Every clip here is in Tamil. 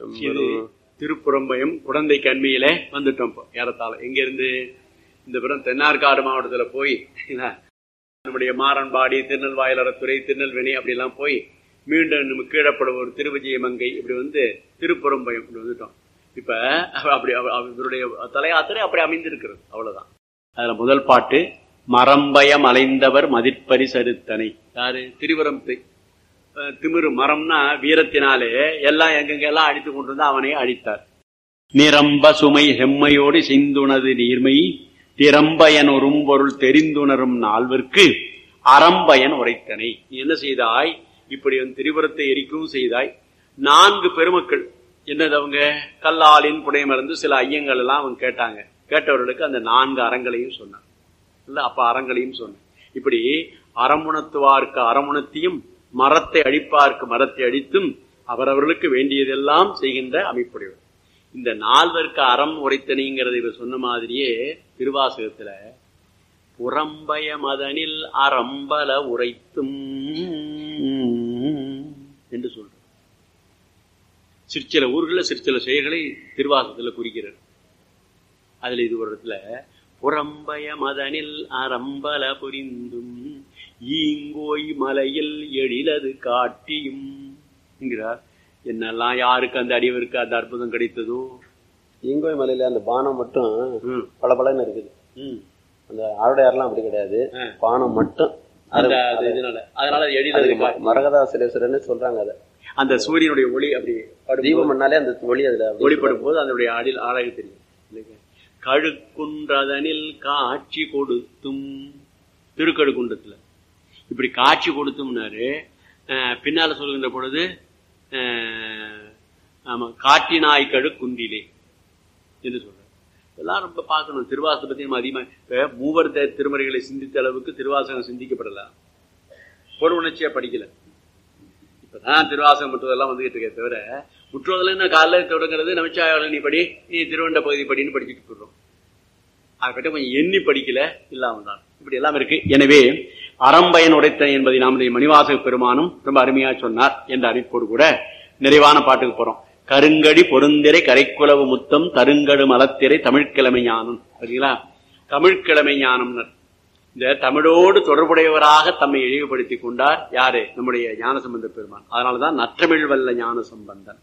இது திருப்புறம்பயம் குழந்தை கண்மையில வந்துட்டோம் இப்போ ஏறத்தாழ எங்க இருந்து இந்த புறம் தென்னார்காடு மாவட்டத்துல போய் என்ன, நம்முடைய மாறன்பாடி திருநெல்வாயிலரத்துறை திருநெல்வேலி அப்படிலாம் போய் மீண்டும் நம்ம கீழப்படுவோர் திருவிஜயமங்கை இப்படி வந்து திருப்புறம்பயம் இப்படி வந்துட்டோம் இப்ப அப்படி அவ- அவ- இவருடைய தலையாத்திரை அப்படி அமைந்திருக்கிறது அவ்வளவுதான் அதுல முதல் பாட்டு மரம்பயம் அலைந்தவர் மதிற்பரி சருத்தனை யாரு திரிவரம்பை அஹ் திமிரு மரம்னா வீரத்தினாலே எல்லாம் எங்கெங்க எல்லாம் அடித்து கொண்டு வந்து அவனை அழித்தார் நிரம்ப சுமை செம்மையோடு சிந்துணது நீர்மை திரம்பயன் பொருள் தெரிந்துணரும் நால்வர்க்கு அறம்பயன் உரைத்தனை நீ என்ன செய்தாய் இப்படி வந்து திரிபுரத்தை எரிக்கவும் செய்தாய் நான்கு பெருமக்கள் என்னது அவங்க கல்லாலின் புடையமர்ந்து சில ஐயங்கள் எல்லாம் அவங்க கேட்டாங்க கேட்டவர்களுக்கு அந்த நான்கு அறங்களையும் சொன்னான் இல்ல அப்ப அறங்களையும் சொன்னேன் இப்படி அறமுணத்துவார்க்கு அறமுணத்தையும் மரத்தை அழிப்பார்க்கு மரத்தை அழித்தும் அவரவர்களுக்கு வேண்டியதெல்லாம் செய்கின்ற அமைப்புடையவர் இந்த நால்வர்க்கு அறம் உரைத்தனைங்கிறது இவர் சொன்ன மாதிரியே திருவாசகத்துல புறம்பய மதனில் அறம்பல உரைத்தும் என்று சொல்ற சிற்சில ஊர்களில் சிற்சில செயல்களை திருவாசகத்துல குறிக்கிறார் அதுல இது ஒரு இடத்துல புறம்பய மதனில் அறம்பல புரிந்தும் ஈங்கோய் மலையில் எழிலது காட்டியும் என்கிறார் என்னெல்லாம் யாருக்கு அந்த அடிவருக்கு அந்த அற்புதம் கிடைத்ததோ ஈங்கோய் மலையில அந்த பானம் மட்டும் ம், பளபளன்னு இருக்குது ம். அந்த ஆருடையாரெல்லாம் அப்படி கிடையாது ஆ. பானம் மட்டும் அந்த அது இதனால அதனால அது எழிலது அதுக்கு காட்டி. மரகதாசிலேஸ்வரன்னு சொல்றாங்க அதை அந்த சூரியனுடைய ஒளி அப்படி படும்போது- தீபம் பண்ணாலே அந்த ஒளி அதுல அப்படியே ஒளிப்படும் போது அதனுடைய அடில் அழகு தெரியும் இல்லைங்க? கழுக்குன்றதனில் காட்சி கொடுத்தும் திருக்கழுக்குன்றத்துல இப்படி காட்சி கொடுத்தும்னாரு அஹ், பின்னால சொல்கின்ற பொழுது அஹ், ஆமா காட்டினாய் கழு குன்றிலே என்று சொல்றாரு இதெல்லாம் ரொம்ப பார்க்கணும் திருவாசகத்தை பத்தி நம்ம அதிகமா இப்ப மூவர் த- திருமறைகளை சிந்தித்த அளவுக்கு திருவாசகம் சிந்திக்கப்படலாம் பொருள் உணர்ச்சியா படிக்கல இப்பதான் திருவாசகம் முற்றுவதெல்லாம் வந்துகிட்டு இருக்கே தவிர முற்றுவதில் என்ன காலைல தொடங்குறது நமச்சிவாயாளர் நீ படி நீ திருவண்ட பகுதி படின்னு படிச்சுட்டு போடுறோம் அதை பற்றி கொஞ்சம் எண்ணி படிக்கல இல்லாம தான் இப்படி எல்லாம் இருக்கு எனவே அறம்பயன் உடைத்த என்பதை நாம் மணிவாசக பெருமானும் ரொம்ப அருமையா சொன்னார் என்ற அறிவிப்போடு கூட நிறைவான பாட்டுக்கு போறோம் கருங்கடி பொருந்திரை கரைக்குலவு முத்தம் தருங்கடு மலத்திரை தமிழ்க்கிழமை ஞானம் சரிங்களா தமிழ்க்கிழமை ஞானம்னர் இந்த தமிழோடு தொடர்புடையவராக தம்மை இழிவுபடுத்திக் கொண்டார் யாரு நம்முடைய ஞானசம்பந்த பெருமான் அதனாலதான் நற்றமிழ் வல்ல ஞான சம்பந்தன்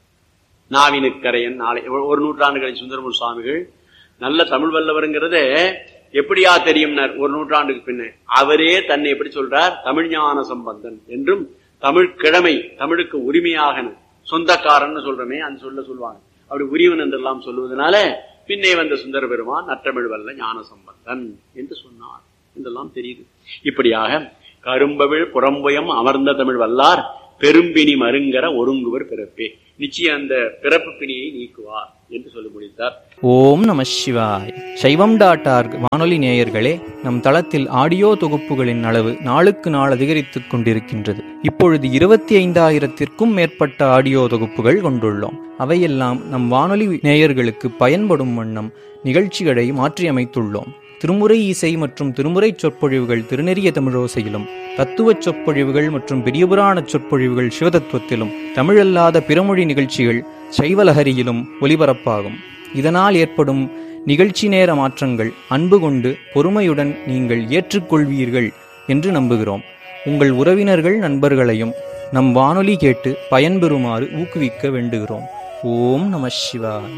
நாவினுக்கரையன் நாளை ஒரு- ஒரு நூற்றாண்டு கழிச்சு சுந்தரமூர் சுவாமிகள் நல்ல தமிழ் வல்லவருங்கிறது எப்படியா தெரியும்னார் ஒரு நூற்றாண்டுக்கு பின்ன அவரே தன்னை எப்படி சொல்றார் தமிழ் ஞான சம்பந்தன் என்றும் தமிழ் கிழமை தமிழுக்கு உரிமையாக சொந்தக்காரன்னு சொல்றமே அந்த சொல்ல சொல்லுவாங்க அப்படி உரியவன் என்றெல்லாம் சொல்லுவதனால பின்னே வந்த சுந்தர பெருமான் நற்றமிழ் வல்ல ஞான சம்பந்தன் என்று சொன்னார் இதெல்லாம் தெரியுது இப்படியாக கரும்பவிழ் புறம்புயம் அமர்ந்த தமிழ் வல்லார் பெரும்பினி மருங்கர ஒருங்குவர் பிறப்பே நிச்சயம் அந்த பிறப்பு பிணியை நீக்குவார் என்று சொல்லி முடித்தார் ஓம் நம சிவாய் சைவம் டாட் ஆர்க் வானொலி நேயர்களே நம் தளத்தில் ஆடியோ தொகுப்புகளின் அளவு நாளுக்கு நாள் அதிகரித்துக் கொண்டிருக்கின்றது இப்பொழுது இருபத்தி ஐந்தாயிரத்திற்கும் மேற்பட்ட ஆடியோ தொகுப்புகள் கொண்டுள்ளோம் அவையெல்லாம் நம் வானொலி நேயர்களுக்கு பயன்படும் வண்ணம் நிகழ்ச்சிகளை மாற்றியமைத்துள்ளோம் திருமுறை இசை மற்றும் திருமுறை சொற்பொழிவுகள் திருநெறிய தமிழோசையிலும் தத்துவச் சொற்பொழிவுகள் மற்றும் பெரியபுராண சொற்பொழிவுகள் சிவதத்துவத்திலும் தமிழல்லாத பிறமொழி நிகழ்ச்சிகள் சைவலஹரியிலும் ஒலிபரப்பாகும் இதனால் ஏற்படும் நிகழ்ச்சி நேர மாற்றங்கள் அன்பு கொண்டு பொறுமையுடன் நீங்கள் ஏற்றுக்கொள்வீர்கள் என்று நம்புகிறோம் உங்கள் உறவினர்கள் நண்பர்களையும் நம் வானொலி கேட்டு பயன்பெறுமாறு ஊக்குவிக்க வேண்டுகிறோம் ஓம் நம சிவாய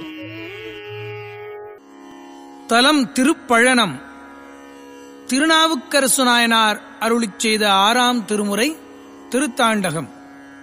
தலம் திருப்பழனம் திருநாவுக்கரசு நாயனார் அருளிச் செய்த ஆறாம் திருமுறை திருத்தாண்டகம்